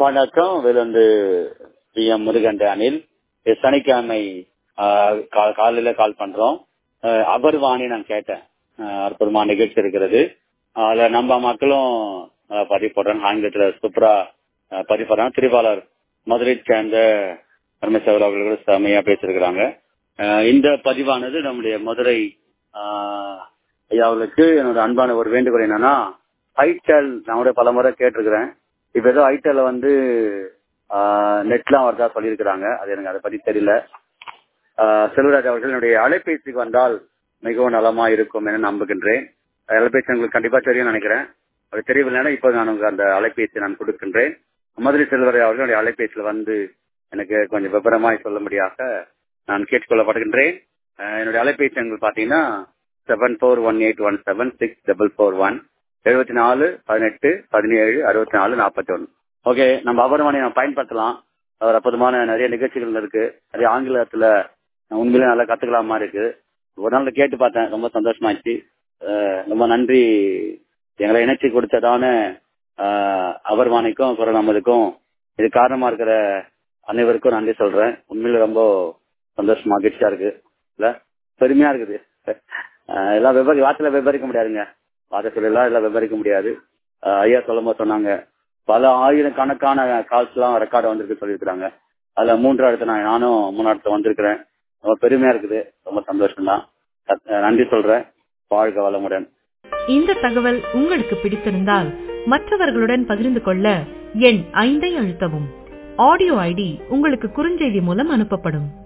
வணக்கம் வேலந்து P M Murugan Anil இது சனிக்கிழமை ஆஹ், கா- காலையில கால் பண்றோம் ஆஹ், அபர்வாணி நான் கேட்டேன் ஆஹ், அற்புதமான நிகழ்ச்சி இருக்கிறது அதுல நம்ம மக்களும் ஆஹ், பதிவு போடுறாங்க ஆங்கிலத்துல சூப்பரா ஆஹ், பதிவு போடுறாங்க திருவாளர் மதுரை சேர்ந்த பரமேஸ்வர் அவர்கள் கூட செமையா பேசியிருக்கிறாங்க ஆஹ், இந்த பதிவானது நம்முடைய மதுரை ஆஹ், ஐயா அவர்களுக்கு என்னோட அன்பான ஒரு வேண்டுகோள் என்னன்னா ஐடெல் நான் கூட பல முறை கேட்டிருக்கிறேன் இப்ப ஏதோ ஐடெல்ல வந்து நெட்லாம் வருதா சொல்லியிருக்கிறாங்க அது எனக்கு அதை பத்தி தெரியல ஆஹ் செல்வராஜ் அவர்கள் என்னுடைய அலைபேசிக்கு வந்தால் மிகவும் நலமா இருக்கும் என நம்புகின்றேன் அலைபேசி உங்களுக்கு கண்டிப்பா தெரியும் நினைக்கிறேன் அது தெரியவில்லைன்னா இப்போ நான் உங்களுக்கு அந்த அலைபேசி நான் கொடுக்கின்றேன் மதுரை செல்வராஜ் அவர்கள் என்னுடைய அலைபேசியில் வந்து எனக்கு கொஞ்சம் விபரமாய் சொல்லும்படியாக நான் கேட்டுக்கொள்ளப்படுகின்றேன் ஆஹ் என்னுடைய அலைபேசி எண்கள் பாத்தீங்கன்னா seven four one eight one seven six double four one எழுபத்தி நாலு பதினெட்டு பதினேழு அறுபத்தி நாலு நாற்பத்தி ஒன்று ஓகே நம்ம அபரமனை நம்ம பயன்படுத்தலாம் ஒரு அற்புதமான நிறைய நிகழ்ச்சிகள் இருக்கு நிறைய ஆங்கிலத்துல உண்மையிலே நல்லா கத்துக்கலாமா இருக்கு ஒரு நாள் கேட்டு பார்த்தேன் ரொம்ப சந்தோஷமாச்சு அஹ் ரொம்ப நன்றி எங்களை இணைச்சி கொடுத்ததான அஹ், அபர்வாணிக்கும் குரநாமதுக்கும் இது காரணமா இருக்கிற அனைவருக்கும் நன்றி சொல்றேன் உண்மையில ரொம்ப சந்தோஷமா மகிழ்ச்சியா இருக்கு இல்ல பெருமையா இருக்குது அஹ், எல்லாம் விவரி வார்த்தையில விவரிக்க முடியாதுங்க வார்த்தை சொல்லலாம் எல்லாம் விவரிக்க முடியாது அஹ், ஐயா சொல்லும் போது சொன்னாங்க பல ஆயிரக்கணக்கான கால்ஸ் எல்லாம் ரெக்கார்டு வந்திருக்கு சொல்லியிருக்கிறாங்க அதுல மூன்றாவது நான் நானும் மூணாவது வந்திருக்கிறேன் ரொம்ப பெருமையா இருக்குது ரொம்ப சந்தோஷம் தான் நன்றி சொல்றேன் வாழ்க வளமுடன் இந்த தகவல் உங்களுக்கு பிடித்திருந்தால் மற்றவர்களுடன் பகிர்ந்து கொள்ள எண் ஐந்தை அழுத்தவும் ஆடியோ ஐடி உங்களுக்கு குறுஞ்செய்தி மூலம் அனுப்பப்படும்